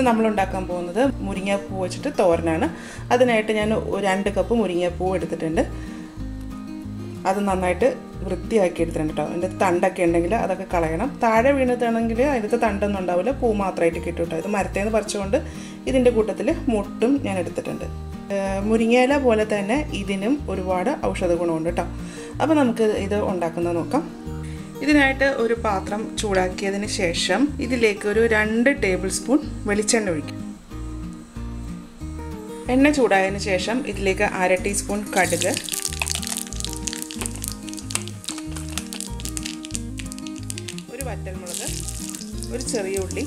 ഇന്ന് നമ്മൾ ഉണ്ടാക്കാൻ പോകുന്നത് മുരിങ്ങാപ്പൂ വെച്ചിട്ട് തോരനാണ് അതിനായിട്ട് ഞാൻ ഒരു രണ്ട് കപ്പ് മുരിങ്ങാപ്പൂ എടുത്തിട്ടുണ്ട് അത് നന്നായിട്ട് വൃത്തിയാക്കി എടുത്തിട്ടുണ്ട് കേട്ടോ അതിൻ്റെ തണ്ടൊക്കെ ഉണ്ടെങ്കിൽ അതൊക്കെ കളയണം താഴെ വീണതാണെങ്കിൽ അതിൻ്റെ തണ്ടൊന്നും ഉണ്ടാവില്ല പൂ മാത്രമായിട്ട് കിട്ടും കേട്ടോ ഇത് മരത്തേന്ന് പറിച്ചുകൊണ്ട് ഇതിൻ്റെ കൂട്ടത്തിൽ മുട്ടും ഞാൻ എടുത്തിട്ടുണ്ട് ഏഹ് മുരിങ്ങയില പോലെ തന്നെ ഇതിനും ഒരുപാട് ഔഷധ ഗുണമുണ്ട് കേട്ടോ അപ്പോൾ നമുക്ക് ഇത് ഉണ്ടാക്കുന്നത് നോക്കാം ഇതിനായിട്ട് ഒരു പാത്രം ചൂടാക്കിയതിന് ശേഷം ഇതിലേക്ക് ഒരു രണ്ട് ടേബിൾ സ്പൂൺ വെളിച്ചെണ്ണ ഒഴിക്കും എണ്ണ ചൂടായതിന് ശേഷം ഇതിലേക്ക് അര ടീസ്പൂൺ കടുക് ഒരു വറ്റൽമുളക് ഒരു ചെറിയ ഉള്ളി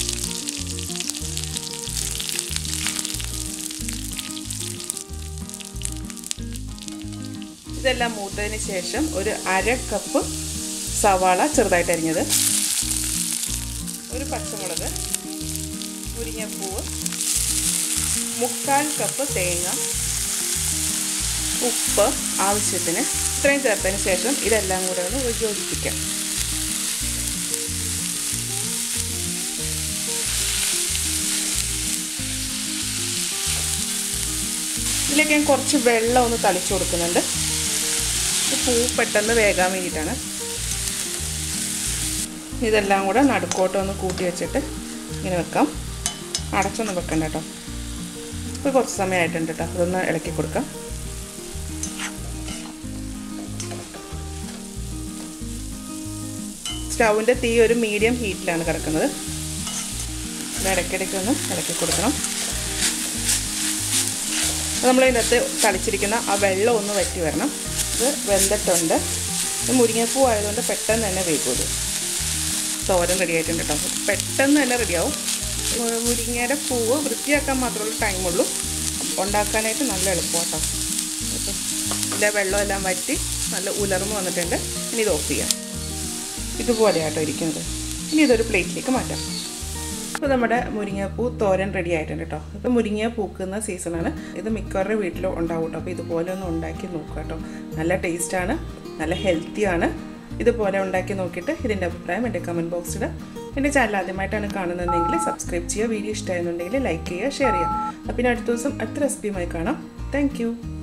ഇതെല്ലാം മൂത്തതിന് ശേഷം ഒരു അര കപ്പ് സവാള ചെറുതായിട്ട് അരിഞ്ഞത് ഒരു പച്ചമുളക് മുരിങ്ങപ്പൂവ് മുക്കാൽ കപ്പ് തേങ്ങ ഉപ്പ് ആവശ്യത്തിന് ഇത്രയും ചേർത്തതിന് ശേഷം ഇതെല്ലാം കൂടെ ഒന്ന് യോജിപ്പിക്കാം ഇതിലേക്ക് ഞാൻ കുറച്ച് വെള്ളം ഒന്ന് തളിച്ചു കൊടുക്കുന്നുണ്ട് പൂ പെട്ടെന്ന് വേകാൻ വേണ്ടിയിട്ടാണ് ഇതെല്ലാം കൂടെ നടുക്കോട്ട് ഒന്ന് കൂട്ടി വെച്ചിട്ട് ഇങ്ങനെ വെക്കാം അടച്ചൊന്നും വെക്കണ്ട കേട്ടോ ഇപ്പോൾ കുറച്ച് സമയമായിട്ടുണ്ട് കേട്ടോ അതൊന്ന് ഇളക്കി കൊടുക്കാം സ്റ്റൗവിൻ്റെ തീ ഒരു മീഡിയം ഹീറ്റിലാണ് കിടക്കുന്നത് ഇത് ഇടയ്ക്കിടയ്ക്ക് ഒന്ന് ഇളക്കി കൊടുക്കണം നമ്മൾ ഇതിനകത്ത് തളിച്ചിരിക്കുന്ന ആ വെള്ളം ഒന്ന് വറ്റി വരണം ഇത് വെന്തിട്ടുണ്ട് ഇത് മുരിങ്ങപ്പൂ ആയതുകൊണ്ട് പെട്ടെന്ന് തന്നെ വേകും തോരൻ റെഡി ആയിട്ടുണ്ട് കേട്ടോ പെട്ടെന്ന് തന്നെ റെഡിയാവും മുരിങ്ങയുടെ പൂവ് വൃത്തിയാക്കാൻ മാത്രമുള്ള ടൈമുള്ളൂ ഉണ്ടാക്കാനായിട്ട് നല്ല എളുപ്പമാണ് കേട്ടോ ഇപ്പം ഇതിലെ വെള്ളമെല്ലാം വറ്റി നല്ല ഉലർന്ന് വന്നിട്ടുണ്ട് ഇനി ഇത് ഓഫ് ചെയ്യാം ഇതുപോലെയാട്ടോ ഇരിക്കുന്നത് ഇനി ഇതൊരു പ്ലേറ്റിലേക്ക് മാറ്റാം അപ്പോൾ നമ്മുടെ മുരിങ്ങപ്പൂ തോരൻ റെഡി ആയിട്ടുണ്ട് കേട്ടോ ഇപ്പോൾ മുരിങ്ങ പൂക്കുന്ന സീസണാണ് ഇത് മിക്കവരുടെ വീട്ടിലും ഉണ്ടാവും കേട്ടോ അപ്പോൾ ഇതുപോലെ ഒന്ന് ഉണ്ടാക്കി നോക്കുക കേട്ടോ നല്ല ടേസ്റ്റാണ് നല്ല ഹെൽത്തിയാണ് ഇതുപോലെ ഉണ്ടാക്കി നോക്കിയിട്ട് ഇതിൻ്റെ അഭിപ്രായം എൻ്റെ കമൻറ്റ് ബോക്സിൽ എൻ്റെ ചാനൽ ആദ്യമായിട്ടാണ് കാണുന്നതെങ്കിൽ സബ്സ്ക്രൈബ് ചെയ്യുക വീഡിയോ ഇഷ്ടമായിരുന്നുണ്ടെങ്കിൽ ലൈക്ക് ചെയ്യുക ഷെയർ ചെയ്യുക അപ്പോൾ പിന്നെ അടുത്ത ദിവസം അടുത്ത റെസിപ്പിയുമായി കാണാം താങ്ക്